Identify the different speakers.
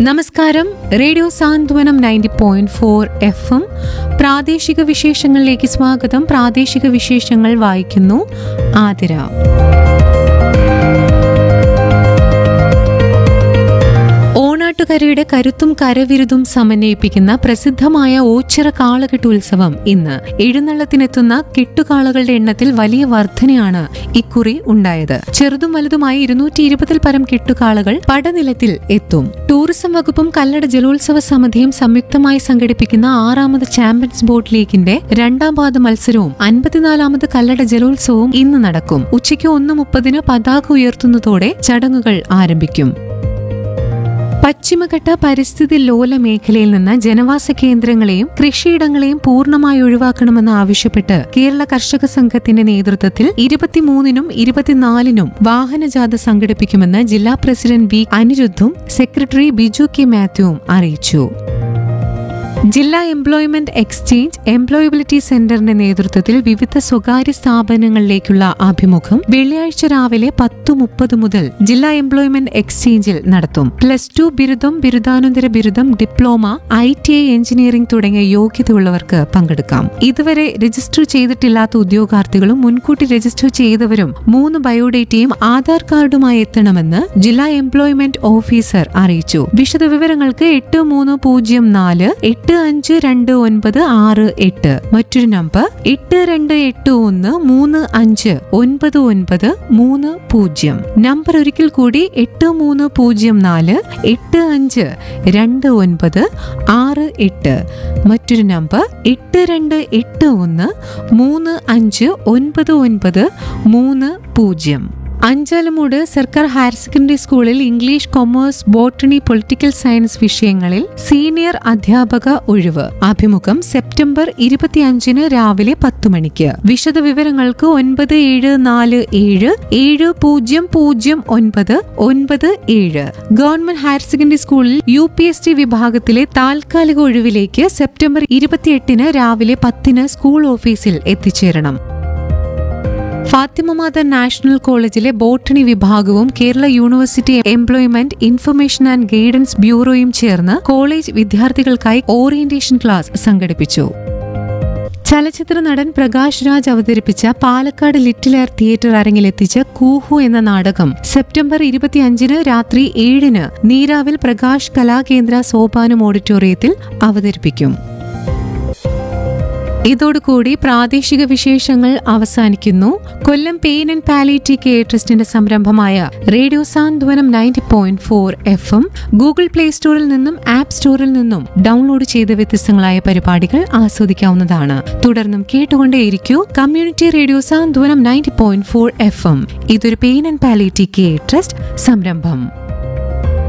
Speaker 1: നമസ്കാരം radio Santhwanam ninety point four F M പ്രാദേശിക വിശേഷങ്ങളിലേക്ക് സ്വാഗതം പ്രാദേശിക വിശേഷങ്ങൾ വായിക്കുന്നു ആതിര ഓണാട്ടുകരയുടെ കരുത്തും കരവിരുതും സമന്വയിപ്പിക്കുന്ന പ്രസിദ്ധമായ ഓച്ചിറ കാളകെട്ട് ഉത്സവം ഇന്ന് എഴുന്നള്ളത്തിനെത്തുന്ന കെട്ടുകാളകളുടെ എണ്ണത്തിൽ വലിയ വർധനയാണ് ഇക്കുറി ഉണ്ടായത് ചെറുതും വലുതുമായി ഇരുന്നൂറ്റി ഇരുപതിൽ പരം കെട്ടുകാളകൾ പടനിലത്തിൽ എത്തും ടൂറിസം വകുപ്പും കല്ലട ജലോത്സവ സമിതിയും സംയുക്തമായി സംഘടിപ്പിക്കുന്ന ആറാമത് ചാമ്പ്യൻസ് ബോട്ട് ലീഗിന്റെ രണ്ടാം പാദ മത്സരവും അൻപത്തിനാലാമത് കല്ലട ജലോത്സവവും ഇന്ന് നടക്കും ഉച്ചയ്ക്ക് ഒന്ന് മുപ്പതിന് പതാക ഉയർത്തുന്നതോടെ ചടങ്ങുകൾ ആരംഭിക്കും പശ്ചിമഘട്ട പരിസ്ഥിതി ലോല മേഖലയിൽ നിന്ന് ജനവാസ കേന്ദ്രങ്ങളെയും കൃഷിയിടങ്ങളെയും പൂർണ്ണമായി ഒഴിവാക്കണമെന്ന് ആവശ്യപ്പെട്ട് കേരള കർഷക സംഘത്തിന്റെ നേതൃത്വത്തിൽ ഇരുപത്തിമൂന്നിനും ഇരുപത്തിനാലിനും വാഹനജാഥ സംഘടിപ്പിക്കുമെന്ന് ജില്ലാ പ്രസിഡന്റ് വി അനിരുദ്ധും സെക്രട്ടറി ബിജു കെ മാത്യുവും അറിയിച്ചു ജില്ലാ എംപ്ലോയ്മെന്റ് എക്സ്ചേഞ്ച് എംപ്ലോയബിലിറ്റി സെന്ററിന്റെ നേതൃത്വത്തിൽ വിവിധ സ്വകാര്യ സ്ഥാപനങ്ങളിലേക്കുള്ള അഭിമുഖം വെള്ളിയാഴ്ച രാവിലെ പത്ത് മുപ്പത് മുതൽ ജില്ലാ എംപ്ലോയ്മെന്റ് എക്സ്ചേഞ്ചിൽ നടത്തും പ്ലസ് ടു ബിരുദം ബിരുദാനന്തര ബിരുദം diploma I T I engineering തുടങ്ങിയ യോഗ്യതയുള്ളവർക്ക് പങ്കെടുക്കാം ഇതുവരെ രജിസ്റ്റർ ചെയ്തിട്ടില്ലാത്ത ഉദ്യോഗാർത്ഥികളും മുൻകൂട്ടി രജിസ്റ്റർ ചെയ്തവരും മൂന്ന് ബയോഡേറ്റയും ആധാർ കാർഡുമായി എത്തണമെന്ന് ജില്ലാ എംപ്ലോയ്മെന്റ് ഓഫീസർ അറിയിച്ചു വിശദവിവരങ്ങൾക്ക് എട്ട് മൂന്ന് പൂജ്യം നാല് എട്ട് അഞ്ച് രണ്ട് ഒൻപത് ആറ് എട്ട് മറ്റൊരു നമ്പർ എട്ട് രണ്ട് എട്ട് ഒന്ന് മൂന്ന് അഞ്ച് ഒൻപത് ഒൻപത് മൂന്ന് പൂജ്യം നമ്പർ ഒരിക്കൽ കൂടി എട്ട് മൂന്ന് പൂജ്യം നാല് എട്ട് അഞ്ച് രണ്ട് ഒൻപത് ആറ് എട്ട് മറ്റൊരു നമ്പർ എട്ട് രണ്ട് എട്ട് ഒന്ന് മൂന്ന് അഞ്ച് ഒൻപത് ഒൻപത് മൂന്ന് പൂജ്യം അഞ്ചാലമൂട് സർക്കാർ ഹയർ സെക്കൻഡറി സ്കൂളിൽ English commerce botany political science വിഷയങ്ങളിൽ സീനിയർ അധ്യാപക ഒഴിവ് അഭിമുഖം സെപ്റ്റംബർ ഇരുപത്തിയഞ്ചിന് രാവിലെ പത്ത് മണിക്ക് വിശദവിവരങ്ങൾക്ക് ഒൻപത് ഏഴ് നാല് ഏഴ് ഏഴ് പൂജ്യം പൂജ്യം ഒൻപത് ഒൻപത് ഏഴ് ഗവൺമെന്റ് ഹയർ സെക്കൻഡറി സ്കൂളിൽ യു പി എസ് ടി വിഭാഗത്തിലെ താൽക്കാലിക ഒഴിവിലേക്ക് സെപ്റ്റംബർ ഇരുപത്തിയെട്ടിന് രാവിലെ പത്തിന് സ്കൂൾ ഓഫീസിൽ എത്തിച്ചേരണം ഫാത്തിമ മാത നാഷണൽ കോളേജിലെ ബോട്ടണി വിഭാഗവും Kerala university employment information and guidance ബ്യൂറോയും ചേർന്ന് കോളേജ് വിദ്യാർത്ഥികൾക്കായി ഓറിയന്റേഷൻ ക്ലാസ് സംഘടിപ്പിച്ചു ചലച്ചിത്ര നടൻ പ്രകാശ് രാജ് അവതരിപ്പിച്ച പാലക്കാട് ലിറ്റിൽ എയർ തിയേറ്റർ അരങ്ങിലെത്തിച്ച കൂഹു എന്ന നാടകം സെപ്റ്റംബർ ഇരുപത്തിയഞ്ചിന് രാത്രി ഏഴിന് നീരാവിൽ പ്രകാശ് കലാകേന്ദ്ര സോപാനം ഓഡിറ്റോറിയത്തിൽ അവതരിപ്പിക്കും ഇതോടുകൂടി പ്രാദേശിക വിശേഷങ്ങൾ അവസാനിക്കുന്നു Kollam pain and palliative care ട്രസ്റ്റിന്റെ സംരംഭമായ radio Santhwanam ninety point four F M Google play സ്റ്റോറിൽ നിന്നും ആപ്പ് സ്റ്റോറിൽ നിന്നും ഡൗൺലോഡ് ചെയ്ത വ്യത്യസ്തങ്ങളായ പരിപാടികൾ ആസ്വദിക്കാവുന്നതാണ് തുടർന്നും കേട്ടുകൊണ്ടേയിരിക്കൂ community radio Santhwanam ninety point four F M ഇതൊരു pain and palliative care trust സംരംഭം